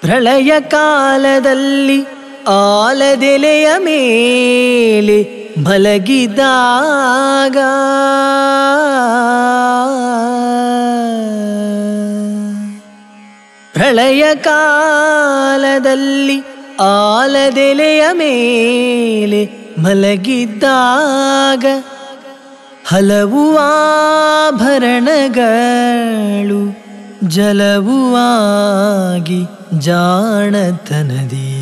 ಪ್ರಳಯ ಕಾಲದಲ್ಲಿ ಆಲದೆಲೆಯ ಮೇಲೆ ಮಲಗಿದಾಗ ಪ್ರಳಯ ಕಾಲದಲ್ಲಿ ಆಲದೆಲೆಯ ಮೇಲೆ ಮಲಗಿದ್ದಾಗ ಹಲವು ಆಭರಣಗಳು ಜಲವು ಆಗಿ ಜಾಣತನದಿ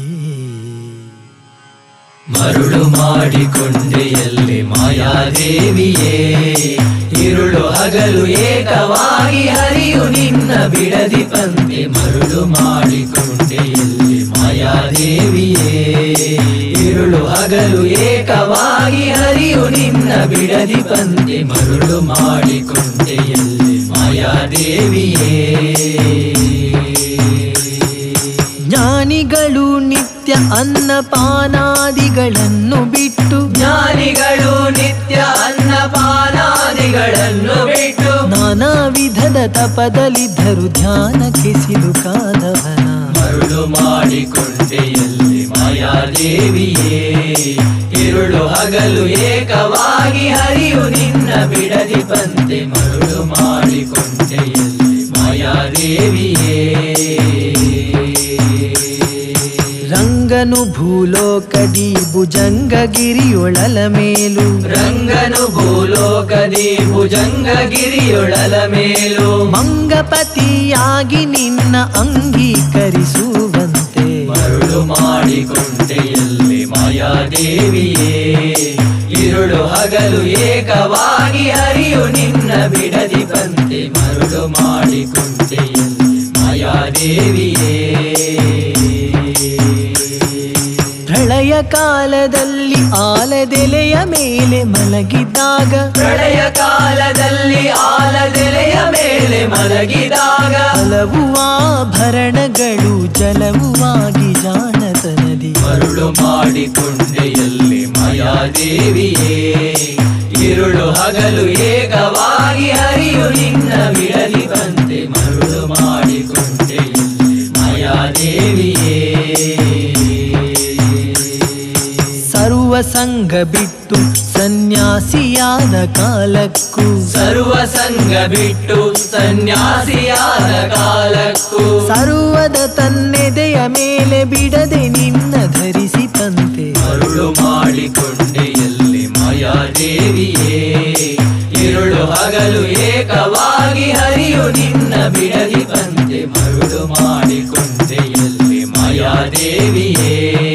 ಮರುಳು ಮಾಡಿಕೊಂಡೆಯಲ್ಲಿ ಮಾಯಾದೇವಿಯೇ ಇರುಳು ಹಗಲು ಏಕವಾಗಿ ಹರಿಯು ನಿನ್ನ ಬಿಡದಿ ಪಂತೆ ಮರುಳು ಮಾಡಿಕೊಂಡೆಯಲ್ಲಿ ಮಾಯಾದೇವಿಯೇ ಇರುಳು ಹಗಲು ಏಕವಾಗಿ ಹರಿಯು ನಿನ್ನ ಬಿಡದಿ ಪಂತೆ ಮರುಳು ಮಾಡಿಕೊಂಡೆಯಲ್ಲಿ ಮಾಯಾದೇವಿಯೇ ಜ್ಞಾನಿಗಳು ನಿತ್ಯ ಅನ್ನಪಾನಾದಿಗಳನ್ನು ಬಿಟ್ಟು ಜ್ಞಾನಿಗಳು ನಿತ್ಯ ಅನ್ನಪಾನಾದಿಗಳನ್ನು ಬಿಟ್ಟು ನಾನಾ ವಿಧದ ತಪದಲ್ಲಿದ್ದರು ಧ್ಯಾನಕ್ಕೆ ಸಿಲುಕಾದವನ ಮರುಳು ಮಾಡಿಕೊಂಡೆಯಲ್ಲಿ ಮಾಯಾದೇವಿಯೇ ಇರುಳು ಹಗಲು ಏಕವಾಗಿ ಹರಿಯು ನಿನ್ನ ಬಿಡದಿ ಬಂತೆ ಮರುಳು ಮಾಡಿಕೊಂಡೆಯಲ್ಲಿ ಮಾಯಾದೇವಿಯೇ ರಂಗನು ಭೂಲೋಕದಿ ಭುಜಂಗಗಿರಿಯೊಳಲ ಮೇಲು ರಂಗನು ಭೂಲೋಕದಿ ಭುಜಂಗಗಿರಿಯೊಳಲ ಮೇಲು ಮಂಗಪತಿಯಾಗಿ ನಿನ್ನ ಅಂಗೀಕರಿಸುವಂತೆ ಮರುಳು ಮಾಡಿಕೊಂಡೆಯಲ್ಲಿ ಮಾಯಾದೇವಿಯೇ ಇರುಳು ಹಗಲು ಏಕವಾಗಿ ಹರಿಯು ನಿನ್ನ ಬಿಡದಿ ಬಂತೆ ಮರುಳು ಮಾಡಿಕೊಂಡೆಯಲ್ಲಿ ಮಾಯಾದೇವಿಯೇ ಪ್ರಳಯ ಕಾಲದಲ್ಲಿ ಆಲದೆಲೆಯ ಮೇಲೆ ಮಲಗಿದ್ದಾಗ ಪ್ರಳಯ ಕಾಲದಲ್ಲಿ ಆಲದೆಲೆಯ ಮೇಲೆ ಮಲಗಿದಾಗ ಹಲವು ಆಭರಣಗಳು ಜಲವುವಾಗಿ ಜಾಣತನದಿ ಮರುಳು ಮಾಡಿಕೊಂಡೆಯಲ್ಲಿ ಮಾಯಾದೇವಿಯೇ ಇರುಳು ಹಗಲು ಏಕವಾಗಿ ಹರಿಯು ನಿನ್ನ ಬಿಡಲಿ ಬಂತೆ ಮರುಳು ಮಾಡಿಕೊಂಡೆಯಲ್ಲಿ ಮಾಯಾದೇವಿಯೇ ಸರ್ವ ಸಂಘ ಬಿಟ್ಟು ಸನ್ಯಾಸಿಯಾದ ಕಾಲಕ್ಕೂ ಸರ್ವ ಸಂಘ ಬಿಟ್ಟು ಸನ್ಯಾಸಿಯಾದ ಕಾಲಕ್ಕೂ ಸರ್ವದ ತನ್ನೆದೆಯ ಮೇಲೆ ಬಿಡದೆ ನಿನ್ನ ಧರಿಸಿತಂತೆ ಮರುಳು ಮಾಡಿಕೊಂಡೆಯಲ್ಲಿ ಮಾಯಾದೇವಿಯೇ ಇರುಳು ಹಗಲು ಏಕವಾಗಿ ಹರಿಯು ನಿನ್ನ ಬಿಡದಿ ಬಂತೆ ಮರುಳು ಮಾಡಿಕೊಂಡೆಯಲ್ಲಿ ಮಾಯಾದೇವಿಯೇ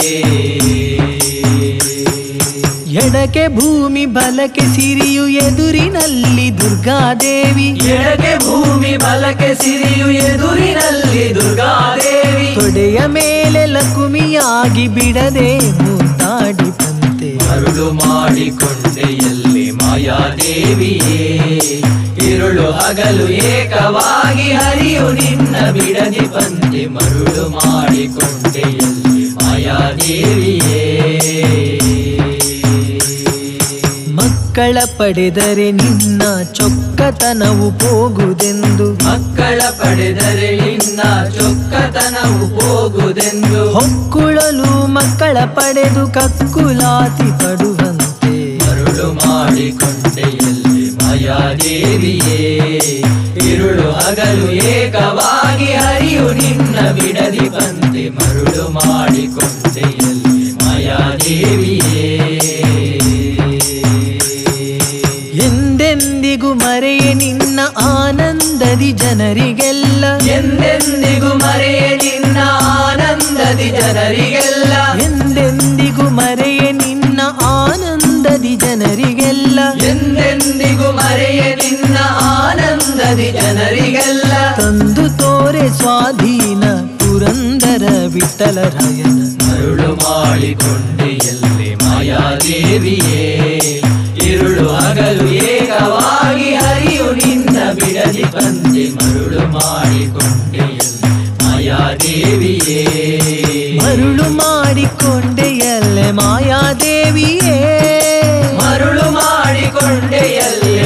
ಎಡಕ್ಕೆ ಭೂಮಿ ಬಲಕ್ಕೆ ಸಿರಿಯು ಎದುರಿನಲ್ಲಿ ದುರ್ಗಾದೇವಿ ಎಡಗೆ ಭೂಮಿ ಬಲಕ್ಕೆ ಸಿರಿಯು ಎದುರಿನಲ್ಲಿ ದುರ್ಗಾದೇವಿ ತೊಡೆಯ ಮೇಲೆ ಲಕುಮಿಯಾಗಿ ಬಿಡದೆ ಮುದ್ದಾಡಿ ಬಂತೆ ಮರುಳು ಮಾಡಿಕೊಂಡೆಯಲ್ಲಿ ಮಾಯಾದೇವಿಯೇ ಇರುಳು ಹಗಲು ಏಕವಾಗಿ ಹರಿಯು ನಿನ್ನ ಬಿಡದಿ ಬಂದೆ ಮರುಳು ಮಾಡಿಕೊಂಡೆಯಲ್ಲಿ ಮಾಯಾದೇವಿಯೇ ಮಕ್ಕಳ ಪಡೆದರೆ ನಿನ್ನ ಚೊಕ್ಕತನವು ಹೋಗುದೆಂದು ಮಕ್ಕಳ ಪಡೆದರೆ ನಿನ್ನ ಚೊಕ್ಕತನವು ಹೋಗುದೆಂದು ಹೊಕ್ಕುಳಲು ಮಕ್ಕಳ ಪಡೆದು ಕಕ್ಕುಲಾತಿ ಪಡುವಂತೆ ಮರುಳು ಮಾಡಿಕೊಂಡೆಯಲ್ಲಿ ಮಾಯಾದೇವಿಯೇ ಇರುಳು ಹಗಲು ಏಕವಾಗಿ ಹರಿಯು ನಿನ್ನ ಬಿಡದಿ ಬಂದೆ ಮರುಳು ಮಾಡಿಕೊಂಡೆಯಲ್ಲಿ ಮಾಯಾದೇವಿಯೇ ಎಂದೆಂದಿಗೂ ಮರೆಯೆ ನಿನ್ನ ಆನಂದದಿ ಜನರಿಗೆಲ್ಲ ಎಂದೆಂದಿಗೂ ಮರೆಯೆ ನಿನ್ನ ಆನಂದದಿ ಜನರಿಗೆಲ್ಲ ಎಂದೆಂದಿಗೂ ಮರೆಯೆ ನಿನ್ನ ಆನಂದದಿ ಜನರಿಗೆಲ್ಲ ಎಂದೆಂದಿಗೂ ಮರೆಯೆ ನಿನ್ನ ಆನಂದದಿ ಜನರಿಗೆಲ್ಲ ತಂದು ತೋರೆ ಸ್ವಾಧೀನ ಪುರಂದರ ವಿಠಲರಾಯನ ಮರುಳು ಮಾಡಿಕೊಂಡೆಯಲ್ಲಿ ಮಾಯಾದೇವಿಯೇ ಇರುಳು ಹಗಲು ಏಕವಾಗಿ ಹರಿಯು ನಿನ್ನ ಬಿಡದಿ ಬಂದೆ ಮರುಳು ಮಾಡಿಕೊಂಡೆಯಲ್ಲಿ ಮಾಯಾದೇವಿಯೇ ಮರುಳು ಮಾಡಿಕೊಂಡೆಯಲ್ಲೇ ಮಾಯಾದೇವಿಯೇ ಮರುಳು ಮಾಡಿಕೊಂಡೆಯಲ್ಲಿ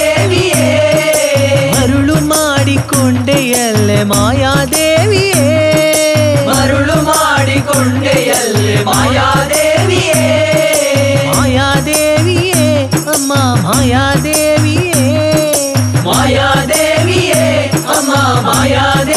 ಮಾಯಾದೇವಿಯೇ ಮರುಳು ಮಾಡಿಕೊಂಡೆಯಲ್ಲೇ ಮಾಯಾದೇವಿಯೇ ಮಾಡಿಕೊಂಡೆಯಲ್ಲೇ ಮಾಯಾದೇವಿಯೇ ಮಾಯಾದೇವಿಯೇ ಅಮ್ಮ ಮಾಯಾದೇವಿಯೇ ಮಾಯಾದೇವಿಯೇ ಅಮ್ಮ ಮಾಯಾದೇವಿಯೇ